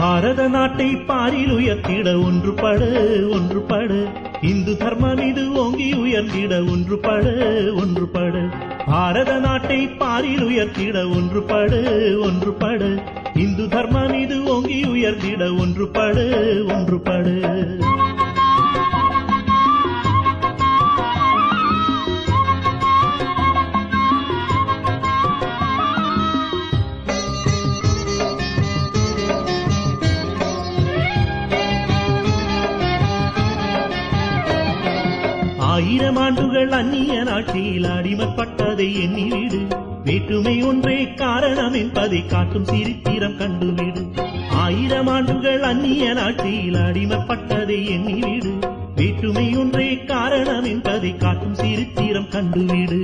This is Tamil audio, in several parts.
பாரத நாட்டை பாரில் உயர்த்திட ஒன்றுபடு ஒன்றுபடு இந்து தர்மம் இது ஓங்கி உயர்ந்திட ஒன்றுபடு ஒன்றுபடு பாரத நாட்டை பாரில் உயர்த்திட ஒன்றுபடு ஒன்றுபடு இந்து தர்மம் இது ஓங்கி உயர்ந்திட ஒன்றுபடு ஒன்றுபடு ஆயிரம் ஆண்டுகள் அந்நிய நாட்டில் அடிமைப்பட்டதை எண்ணிவிடு வேற்றுமை ஒன்றே காரணம் என்பதை காட்டும் சிரித்திரம் கண்டுவிடு ஆயிரம் ஆண்டுகள் அந்நிய நாட்டில் அடிமைப்பட்டதை எண்ணிவிடு வேற்றுமை ஒன்றே காரணம் என்பதை காட்டும் சிரித்திரம் கண்டுவிடு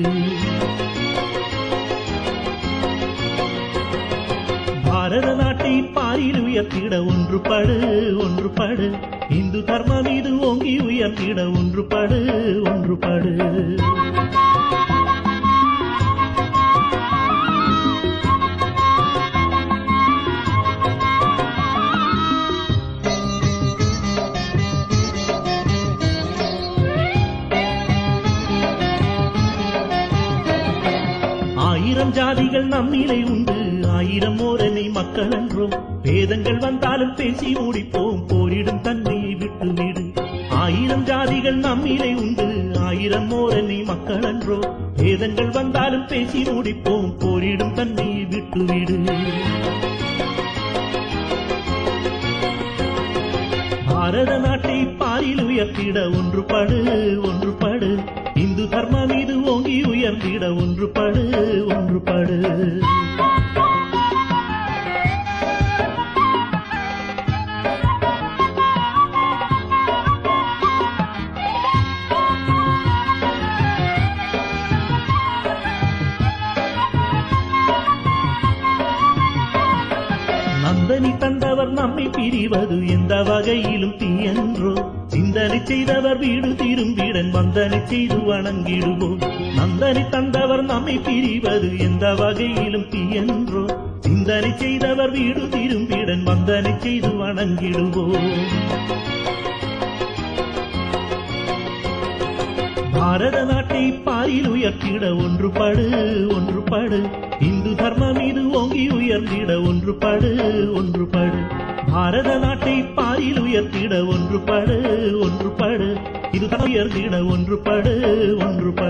பாரத நாட்டை பாரில் உயர்த்திட ஒன்றுபடு ஒன்றுபடு இந்து தர்மம் இது ஓங்கி உயர்த்திட ஒன்றுபடு ஒன்றுபடு ஆயிரம் ஜாதிகள் நம்மிலை உண்டு ஆயிரம் ஓரனை மக்கள் என்றோம் வேதங்கள் வந்தாலும் பேசி முடிப்போம் போரிடும் தன்மையை விட்டுவிடு ஆயிரம் ஜாதிகள் நம்மிலை உண்டு ஆயிரம் ஓரனை மக்கள் என்றோ வேதங்கள் வந்தாலும் பேசி முடிப்போம் போரிடும் தன்மையை விட்டுவிடு பாரத நாட்டை பாரில் உயர்த்திட ஒன்றுபடு ஒன்றுபடு இந்து தர்மம் இது ஓங்கி உயர்ந்திட ஒன்றுபடு ஒன்றுபடு நந்தனி தந்தவர் நம்மை பிரிவது எந்த வகையிலும் தீயன்றோ சிந்தனை செய்தவர் வீடு திரும்பிடன் வந்தனை செய்து வணங்கிடுவோம் நந்தனி தந்தவர் நம்மை பிரிவது எந்த வகையிலும் தீயன்றோ சிந்தனை செய்தவர் வீடு திரும்பிடன் வந்தனை செய்து வணங்கிடுவோம் பாரத நாட்டை பாரில் உயர்த்திட ஒன்றுபடு ஒன்றுபடு இந்து தர்மம் இது ஓங்கி உயர்ந்திட ஒன்றுபடு ஒன்றுபடு பாரத நாட்டை பாரில் உயர்த்திட ஒன்றுபடு ஒன்றுபடு இது உயர்ந்திட ஒன்றுபடு ஒன்றுபடு